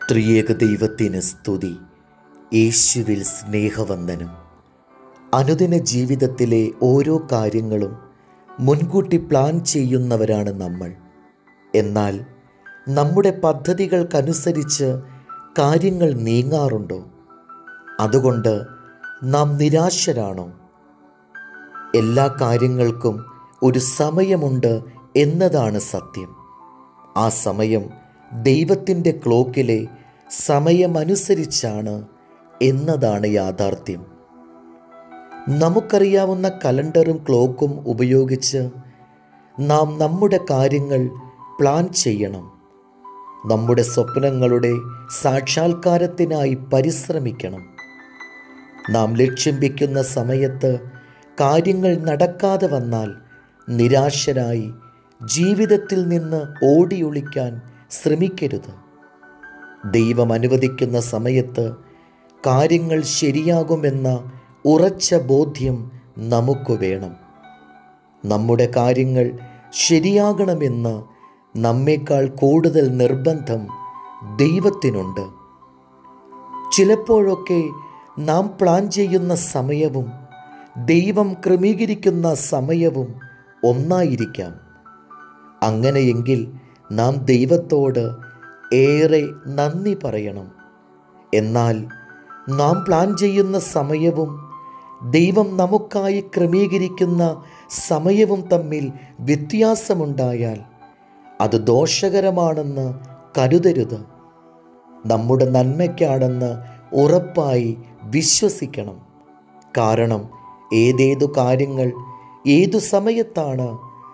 ത്രിയേക ദൈവത്തിന് സ്തുതി യേശുവിൽ സ്നേഹവന്ദനം അനുദിന ജീവിതത്തിലെ ഓരോ കാര്യങ്ങളും മുൻകൂട്ടി പ്ലാൻ ചെയ്യുന്നവരാണ് നമ്മൾ എന്നാൽ നമ്മുടെ പദ്ധതികൾക്കനുസരിച്ച് കാര്യങ്ങൾ നീങ്ങാറുണ്ടോ അതുകൊണ്ട് നാം നിരാശരാണോ എല്ലാ കാര്യങ്ങൾക്കും ഒരു സമയമുണ്ട് എന്നതാണ് സത്യം ആ സമയം ദൈവത്തിൻ്റെ ക്ലോക്കിലെ സമയമനുസരിച്ചാണ് എന്നതാണ് യാഥാർത്ഥ്യം നമുക്കറിയാവുന്ന കലണ്ടറും ക്ലോക്കും ഉപയോഗിച്ച് നാം നമ്മുടെ കാര്യങ്ങൾ പ്ലാൻ ചെയ്യണം നമ്മുടെ സ്വപ്നങ്ങളുടെ സാക്ഷാത്കാരത്തിനായി പരിശ്രമിക്കണം നാം ലക്ഷ്യം വയ്ക്കുന്ന സമയത്ത് കാര്യങ്ങൾ നടക്കാതെ വന്നാൽ നിരാശരായി ജീവിതത്തിൽ നിന്ന് ഓടിയൊളിക്കാൻ ശ്രമിക്കരുത് ദൈവം അനുവദിക്കുന്ന സമയത്ത് കാര്യങ്ങൾ ശരിയാകുമെന്ന ഉറച്ച ബോധ്യം നമുക്ക് വേണം നമ്മുടെ കാര്യങ്ങൾ ശരിയാകണമെന്ന് നമ്മേക്കാൾ കൂടുതൽ നിർബന്ധം ദൈവത്തിനുണ്ട് ചിലപ്പോഴൊക്കെ നാം പ്ലാൻ ചെയ്യുന്ന സമയവും ദൈവം ക്രമീകരിക്കുന്ന സമയവും ഒന്നായിരിക്കാം അങ്ങനെയെങ്കിൽ നാം ദൈവത്തോട് ഏറെ നന്ദി പറയണം എന്നാൽ നാം പ്ലാൻ ചെയ്യുന്ന സമയവും ദൈവം നമുക്കായി ക്രമീകരിക്കുന്ന സമയവും തമ്മിൽ വ്യത്യാസമുണ്ടായാൽ അത് ദോഷകരമാണെന്ന് കരുതരുത് നമ്മുടെ നന്മയ്ക്കാണെന്ന് ഉറപ്പായി വിശ്വസിക്കണം കാരണം ഏതേതു കാര്യങ്ങൾ ഏതു സമയത്താണ്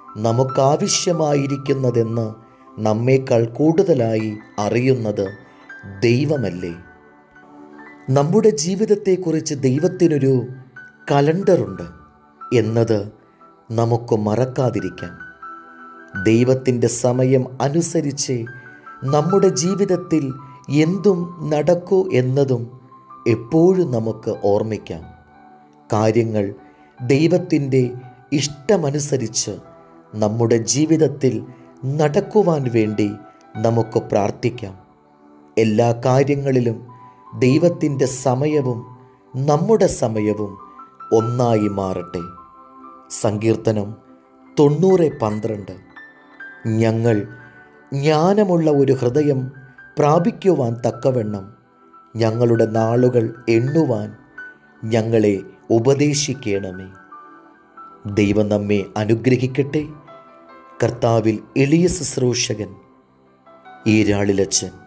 നമുക്കാവശ്യമായിരിക്കുന്നതെന്ന് നമ്മേക്കാൾ കൂടുതലായി അറിയുന്നത് ദൈവമല്ലേ നമ്മുടെ ജീവിതത്തെക്കുറിച്ച് ദൈവത്തിനൊരു കലണ്ടറുണ്ട് എന്നത് നമുക്ക് മറക്കാതിരിക്കാം ദൈവത്തിൻ്റെ സമയം അനുസരിച്ച് നമ്മുടെ ജീവിതത്തിൽ എന്തും നടക്കൂ എന്നതും എപ്പോഴും നമുക്ക് ഓർമ്മിക്കാം കാര്യങ്ങൾ ദൈവത്തിൻ്റെ ഇഷ്ടമനുസരിച്ച് നമ്മുടെ ജീവിതത്തിൽ നടക്കുവാൻ വേണ്ടി നമുക്ക് പ്രാർത്ഥിക്കാം എല്ലാ കാര്യങ്ങളിലും ദൈവത്തിൻ്റെ സമയവും നമ്മുടെ സമയവും ഒന്നായി മാറട്ടെ സങ്കീർത്തനം തൊണ്ണൂറ് പന്ത്രണ്ട് ഞങ്ങൾ ജ്ഞാനമുള്ള ഒരു ഹൃദയം പ്രാപിക്കുവാൻ തക്കവണ്ണം ഞങ്ങളുടെ നാളുകൾ എണ്ണുവാൻ ഞങ്ങളെ ഉപദേശിക്കണമേ ദൈവം നമ്മെ അനുഗ്രഹിക്കട്ടെ കർത്താവിൽ എളിയ ശുശ്രൂഷകൻ ഈരാളിലച്ചൻ